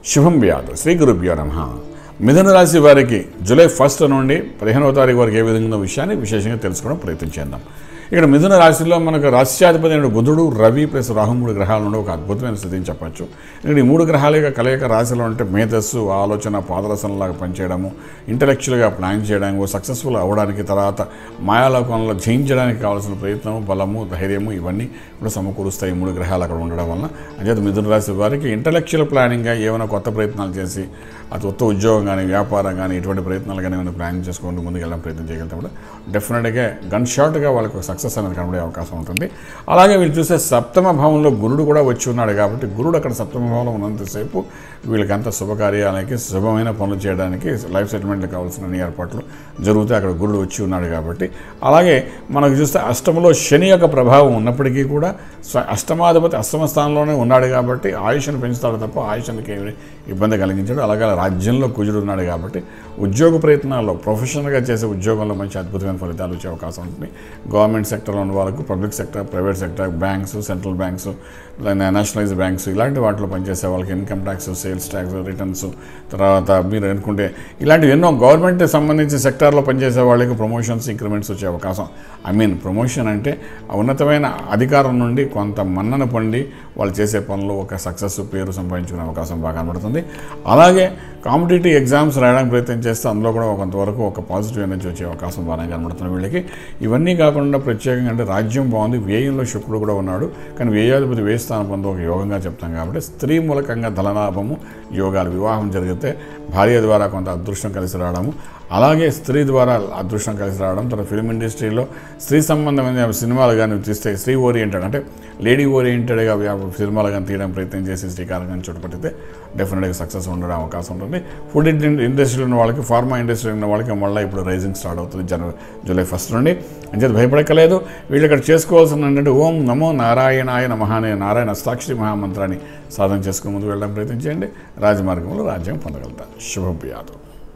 శుభం వ్యాధు శ్రీ గురుభ్యో నమ మిథున రాశి వారికి జూలై ఫస్ట్ నుండి పదిహేనవ తారీఖు వరకు ఏ విధంగా ఉన్న విషయాన్ని విశేషంగా తెలుసుకోవడం ప్రయత్నం చేద్దాం ఇక్కడ మిథున రాశిలో మనకు రాశ్యాధిపతి అయిన బుధుడు రవి ప్లస్ రాహు మూడు గ్రహాలు ఉండే ఒక అద్భుతమైన స్థితిని చెప్పచ్చు ఇక్కడ ఈ మూడు గ్రహాల యొక్క కలయిక రాశిలో ఉంటే మేధస్సు ఆలోచన పాదరసనలాగా పనిచేయడము ఇంటలెక్చువల్గా ప్లాన్ చేయడానికి సక్సెస్ఫుల్ అవ్వడానికి తర్వాత మాయాలోకంలో జయించడానికి కావాల్సిన ప్రయత్నం బలము ధైర్యము ఇవన్నీ కూడా సమకూరుస్తాయి ఈ మూడు గ్రహాలు అక్కడ ఉండడం వలన అంచేత మిథున రాశి వారికి ఇంటలెక్చువల్ ప్లానింగ్గా ఏమైనా కొత్త ప్రయత్నాలు చేసి అది కొత్త ఉద్యోగం కానీ వ్యాపారం కానీ ఇటువంటి ప్రయత్నాలు కానీ ఏమైనా ప్లాన్ చేసుకుంటూ ముందుకు వెళ్ళడం ప్రయత్నం చేయగలిగితే కూడా డెఫినెట్గా గన్ షాట్గా వాళ్ళకు సక్సెస్ అనేది కనబడే అవకాశం ఉంటుంది అలాగే వీళ్ళు చూస్తే సప్తమ భావంలో గురుడు కూడా వచ్చి ఉన్నాడు కాబట్టి గురుడు అక్కడ సప్తమ భావంలో ఉన్నంతసేపు వీళ్ళకి అంత శుభకార్యాలకి శుభమైన పనులు చేయడానికి లైఫ్ సెటిల్మెంట్కి కావాల్సిన అన్ని ఏర్పాట్లు జరుగుతాయి అక్కడ గురుడు వచ్చి ఉన్నాడు కాబట్టి అలాగే మనకు చూస్తే అష్టమలో శని యొక్క ప్రభావం ఉన్నప్పటికీ కూడా స్వ అష్టమాధిపతి అష్టమ స్థానంలోనే ఉన్నాడు కాబట్టి ఆయుష్ను పెంచుతాడు తప్ప ఆయుష్నికి ఏమి ఇబ్బంది కలిగించాడు అలాగే రాజ్యంలో కుజుడు ఉన్నాడు కాబట్టి ఉద్యోగ ప్రయత్నాల్లో ప్రొఫెషనల్గా చేసే ఉద్యోగంలో మంచి అద్భుతమైన ఫలితాలు వచ్చే అవకాశం ఉంటుంది గవర్నమెంట్ సెక్టర్లో ఉన్న వాళ్ళకు public sector private sector banks central banks nationalise banks ఇలాంటి వాటిలో పనిచేసే వాళ్ళకి income tax sales tax returns తర్వాత మీరు అనుకుంటే ఇలాంటివి ఎన్నో గవర్నమెంట్ సంబంధించిన సెక్టార్లో పనిచేసే వాళ్ళకి ప్రమోషన్స్ ఇంక్రిమెంట్స్ వచ్చే అవకాశం ఐ మీన్ ప్రమోషన్ అంటే ఆ ఉన్నతమైన అధికారం నుండి కొంత మన్నన పొంది వాళ్ళు చేసే పనులు ఒక సక్సెస్ పేరు సంపాదించుకునే అవకాశం బాగా కనబడుతుంది అలాగే కాంపిటేటివ్ ఎగ్జామ్స్ రాయడానికి ప్రయత్నం చేస్తే అందులో కూడా కొంతవరకు ఒక పాజిటివ్ ఎనర్జీ వచ్చే అవకాశం బాగా కనబడుతుంది వీళ్ళకి ఇవన్నీ కాకుండా ప్రత్యేకంగా అంటే రాజ్యం బాగుంది వ్యయంలో శుక్రుడు కూడా ఉన్నాడు కానీ వ్యయాధిపతి వ్యయ స్థానం పొంది ఒక యోగంగా చెప్తాం కాబట్టి స్త్రీ మూలకంగా ధనలాభము యోగాలు వివాహం జరిగితే భార్య ద్వారా కొంత అదృష్టం కలిసి రావడము అలాగే స్త్రీ ద్వారా అదృష్టం కలిసి రావడం తర్వాత ఫిల్మ్ ఇండస్ట్రీలో స్త్రీ సంబంధమైన సినిమాలు కానీ తీస్తే స్త్రీ ఓరియంటెడ్ అంటే లేడీ ఓరియంటెడ్గా సినిమాలు కానీ తీయడం ప్రయత్నం చేసి శ్రీకారం కానీ చుట్టుపట్టితే డెఫినెట్గా సక్సెస్ ఉండడం అవకాశం ఉంటుంది ఫుడ్ ఇండస్ట్రీలో ఉన్న వాళ్ళకి ఫార్మా ఇండస్ట్రీలో ఉన్న వాళ్ళకి మళ్ళీ ఇప్పుడు రైజింగ్ స్టార్ట్ అవుతుంది జనవరి జూలై ఫస్ట్ నుండి అంచేది భయపడక్కలేదు వీళ్ళు ఇక్కడ చేసుకోవాల్సిన ఏంటంటే ఓం నమో నారాయణాయ నమహానే నారాయణ అష్టాక్షరి మహామంత్రాన్ని సాధన చేసుకుని ముందుకు వెళ్ళడం ప్రయత్నం చేయండి రాజమార్గంలో రాజ్యం పొందగలుగుతారు శుభభ్యాతం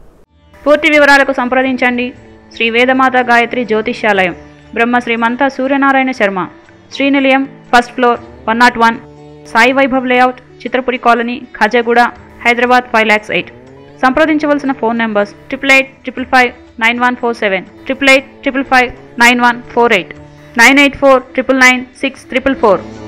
పూర్తి వివరాలకు సంప్రదించండి Shri Vedamata Gayatri Jyotishyalayam Brahma Srimantha Suryanarayana Sharma Srinilayam first floor one naught one Sai Vaibhav layout Chitrapuri colony Khajaguda Hyderabad five lakhs eight సంప్రదించవలసిన phone numbers triple eight triple five nine one four seven triple eight triple five nine one four eight nine eight four triple nine six triple four